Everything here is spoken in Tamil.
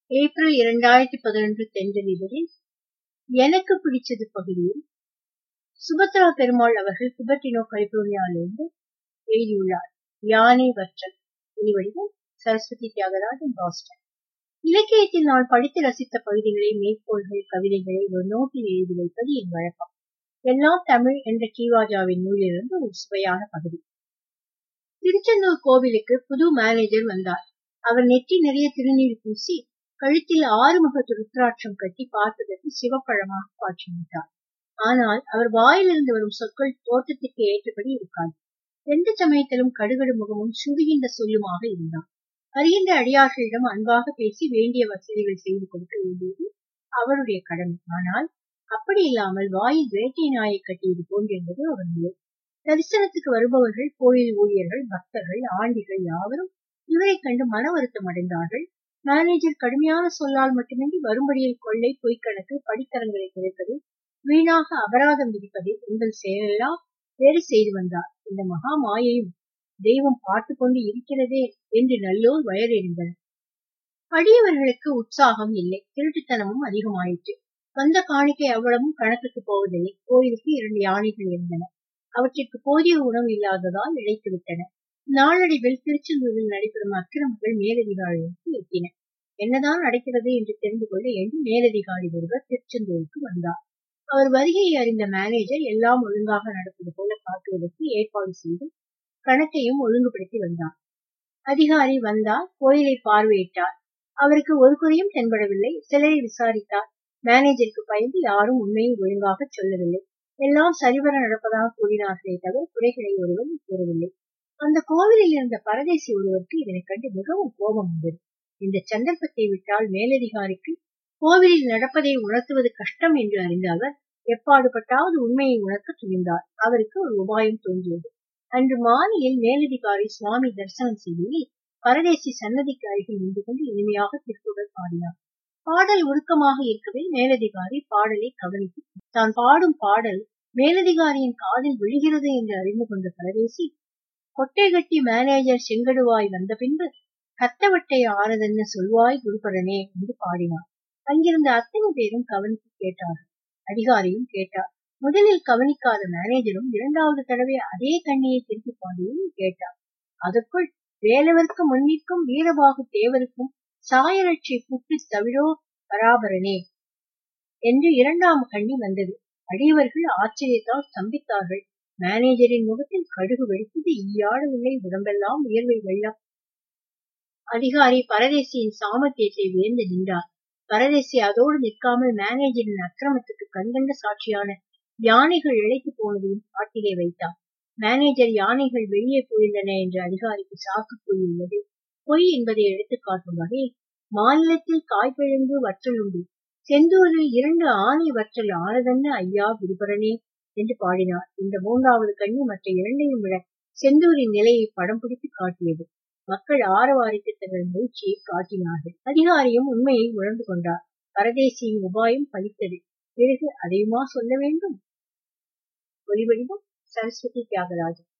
ஏப்ரல் இரண்டாயிரத்தி பதினொன்று தென்றலிதழில் எனக்கு பிடிச்சது பகுதியில் சுபத்ரா பெருமாள் அவர்கள் குபர்டினோ கலிபோர்னியாவிலிருந்து எழுதியுள்ளார் யானை வற்றல் ஒலிவடிவம் சரஸ்வதி தியாகராஜன் பாஸ்டன் இலக்கியத்தில் நான் படித்து ரசித்த பகுதிகளை மேற்கோள்கள் கவிதைகளை ஒரு நோட்டில் எழுதி வைப்பது என் வழக்கம் எல்லாம் தமிழ் என்ற கீவாஜாவின் நூலிலிருந்து ஒரு சுவையான பகுதி திருச்செந்தூர் கோவிலுக்கு புது மேனேஜர் வந்தார் அவர் நெற்றி நிறைய திருநீர் பூசி கழுத்தில் ஆறுமுக ருத்ராட்சம் கட்டி பார்ப்பதற்கு சிவப்பழமாக காட்சியளித்தார் ஆனால் அவர் வாயிலிருந்து வரும் சொற்கள் தோட்டத்திற்கு ஏற்றபடி இருக்காது எந்த சமயத்திலும் கடுகடு முகமும் சுடுகின்ற சொல்லுமாக இருந்தார் வருகின்ற அடியார்களிடம் அன்பாக பேசி வேண்டிய வசதிகள் செய்து கொடுக்க வேண்டியது அவருடைய கடமை ஆனால் அப்படி இல்லாமல் வாயில் வேட்டை நாயை கட்டியது போன்றிருந்தது அவர் நிலை தரிசனத்துக்கு வருபவர்கள் கோயில் ஊழியர்கள் பக்தர்கள் ஆண்டிகள் யாவரும் இவரை கண்டு மன வருத்தம் அடைந்தார்கள் மேனேஜர் கடுமையான சொல்லால் மட்டுமின்றி வரும்படியில் கொள்ளை பொய்க்கணக்கு படித்தரங்களை குறைப்பது வீணாக அபராதம் விதிப்பது உங்கள் செயலெல்லாம் வேறு செய்து வந்தார் இந்த மகா மாயையும் தெய்வம் பார்த்து கொண்டு இருக்கிறதே என்று நல்லோர் வயறெறிந்தனர் படியவர்களுக்கு உற்சாகம் இல்லை திருட்டுத்தனமும் அதிகமாயிற்று வந்த காணிக்கை அவ்வளவும் கணக்குக்கு போவதில்லை கோயிலுக்கு இரண்டு யானைகள் இருந்தன அவற்றிற்கு போதிய உணவு இல்லாததால் இழைத்து விட்டன நாளடைவில் திருச்செந்தூரில் நடைபெறும் அக்கிரமங்கள் மேலதிகாரிகளுக்கு எட்டின என்னதான் நடக்கிறது என்று தெரிந்து கொள்ள எண்ணி மேலதிகாரி ஒருவர் திருச்செந்தூருக்கு வந்தார் அவர் வருகையை அறிந்த மேனேஜர் எல்லாம் ஒழுங்காக நடப்பது போல காட்டுவதற்கு ஏற்பாடு செய்து கணக்கையும் ஒழுங்குபடுத்தி வந்தார் அதிகாரி வந்தார் கோயிலை பார்வையிட்டார் அவருக்கு ஒரு குறையும் தென்படவில்லை சிலரை விசாரித்தார் மேனேஜருக்கு பயந்து யாரும் உண்மையை ஒழுங்காக சொல்லவில்லை எல்லாம் சரிவர நடப்பதாக கூறினார்களே தவிர குறைகளை ஒருவர் கூறவில்லை அந்த கோவிலில் இருந்த பரதேசி ஒருவருக்கு இதனை கண்டு மிகவும் கோபம் வந்தது இந்த சந்தர்ப்பத்தை விட்டால் மேலதிகாரிக்கு கோவிலில் நடப்பதை உணர்த்துவது கஷ்டம் என்று அறிந்த அவர் எப்பாடுபட்டாவது உண்மையை உணர்த்த துணிந்தார் அவருக்கு ஒரு உபாயம் தோன்றியது அன்று மாலையில் மேலதிகாரி சுவாமி தரிசனம் செய்கையில் பரதேசி சன்னதிக்கு அருகில் நின்று கொண்டு இனிமையாக திருக்குறள் பாடினார் பாடல் உருக்கமாக இருக்கவே மேலதிகாரி பாடலை கவனித்து தான் பாடும் பாடல் மேலதிகாரியின் காதில் விழுகிறது என்று அறிந்து கொண்ட பரதேசி கொட்டை கட்டி மேனேஜர் செங்கடுவாய் வந்த பின்பு கத்தவட்டை ஆறதென்ன சொல்வாய் குருபரனே என்று பாடினார் அங்கிருந்த அத்தனை பேரும் கவனித்து கேட்டார்கள் அதிகாரியும் கேட்டார் முதலில் கவனிக்காத மேனேஜரும் இரண்டாவது தடவை அதே கண்ணியை திருப்பி பாடியும் கேட்டார் அதற்குள் வேலவர்க்கு முன்னிற்கும் வீரபாகு தேவருக்கும் சாயரட்சை புட்டு தவிரோ பராபரனே என்று இரண்டாம் கண்ணி வந்தது அடியவர்கள் ஆச்சரியத்தால் ஸ்தம்பித்தார்கள் மேனேஜரின் முகத்தில் கடுகு வெடித்தது ஈயாடவில்லை உடம்பெல்லாம் உயர்வை வெள்ளம் அதிகாரி பரதேசியின் சாமர்த்தியத்தை வியந்து நின்றார் பரதேசி அதோடு நிற்காமல் மேனேஜரின் அக்கிரமத்துக்கு கண்கண்ட சாட்சியான யானைகள் இழைத்து போனதையும் காட்டிலே வைத்தார் மேனேஜர் யானைகள் வெளியே போயுள்ளன என்று அதிகாரிக்கு சாக்கு கூறியுள்ளது பொய் என்பதை எடுத்து காட்டும் வகையில் மாநிலத்தில் காய்பிழந்து வற்றல் உண்டு செந்தூரில் இரண்டு ஆணை வற்றல் ஆனதென்ன ஐயா குருபரனே என்று பாடினார் இந்த மூன்றாவது கண்ணி மற்ற இரண்டையும் விட செந்தூரின் நிலையை படம் பிடித்து காட்டியது மக்கள் ஆரவாரித்து தங்கள் முயற்சியை காட்டினார்கள் அதிகாரியும் உண்மையை உணர்ந்து கொண்டார் பரதேசியின் உபாயம் பலித்தது பிறகு அதையுமா சொல்ல வேண்டும் ஒலிவடிவம் சரஸ்வதி தியாகராஜன்